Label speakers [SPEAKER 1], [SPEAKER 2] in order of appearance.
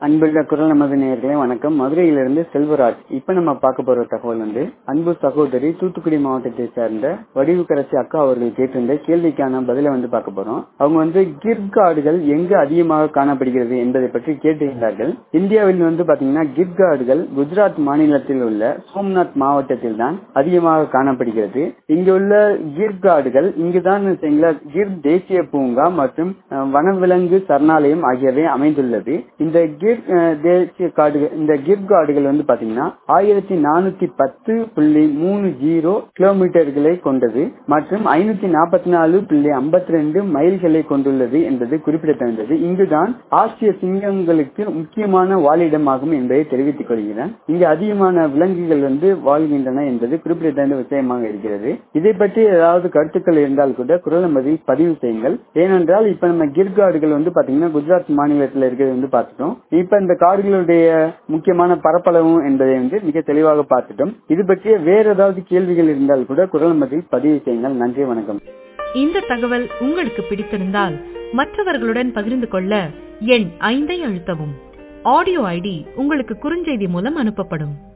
[SPEAKER 1] அன்புள்ள குரல் நமது நேயர்களே வணக்கம் மதுரையிலிருந்து செல்வராஜ் இப்ப நம்ம பார்க்க போற தகவல் வந்து அன்பு சகோதரி தூத்துக்குடி மாவட்டத்தை சேர்ந்த வடிவுக்கரசி அக்கா அவர்கள் கேட்டிருந்த கேள்விக்கான பதிலை வந்து பார்க்க போறோம் அவங்க வந்து கிர்காடுகள் எங்கு அதிகமாக காணப்படுகிறது என்பதை பற்றி கேட்டிருந்தார்கள் இந்தியாவில் வந்து பாத்தீங்கன்னா கிர்காடுகள் குஜராத் மாநிலத்தில் உள்ள சோம்நாத் மாவட்டத்தில் தான் அதிகமாக காணப்படுகிறது இங்கு உள்ள கிர்காடுகள் இங்குதான் கிர் தேசிய பூங்கா மற்றும் அஹ், வனவிலங்கு சரணாலயம் ஆகியவை அமைந்துள்ளது இந்த கிர் அஹ், தேசிய காடுகள் இந்த கிர் காடுகள் வந்து பாத்தீங்கன்னா ஆயிரத்தி நானூத்தி பத்து புள்ளி மூணு ஜீரோ கிலோமீட்டர்களை கொண்டது மற்றும் ஐநூத்தி நாற்பத்தி நாலு புள்ளி ஐம்பத்தி ரெண்டு மைல்களை கொண்டுள்ளது என்பது குறிப்பிடத்தகுந்தது இங்குதான் ஆசிய சிங்கங்களுக்கு முக்கியமான வாழிடமாகும் என்பதை தெரிவித்துக் கொள்கிறேன் இங்கு அதிகமான விலங்குகள் வந்து வாழ்கின்றன என்பது குறிப்பிடத்தகுந்த விஷயமாக இருக்கிறது இதை பற்றி ஏதாவது கருத்துக்கள் இருந்தால் கூட குரல் நம்பதி பதிவு செய்யுங்கள் ஏனென்றால் இப்ப நம்ம கிர்காடுகள் வந்து பாத்தீங்கன்னா குஜராத் மாநிலத்தில் இருக்கிறது வந்து பார்த்துட்டோம் இப்ப இந்த காடுகளுடைய முக்கியமான பரப்பளவும் என்பதை வந்து மிக தெளிவாக பார்த்துட்டோம் இது பற்றிய வேற ஏதாவது கேள்விகள் இருந்தால் கூட குரல் நம்பதி பதிவு செய்யுங்கள் நன்றி வணக்கம்
[SPEAKER 2] இந்த தகவல் உங்களுக்கு பிடித்திருந்தால் மற்றவர்களுடன் பகிர்ந்து கொள்ள எண் ஐந்தை அழுத்தவும் ஆடியோ ஐடி உங்களுக்கு குறுஞ்செய்தி மூலம் அனுப்பப்படும்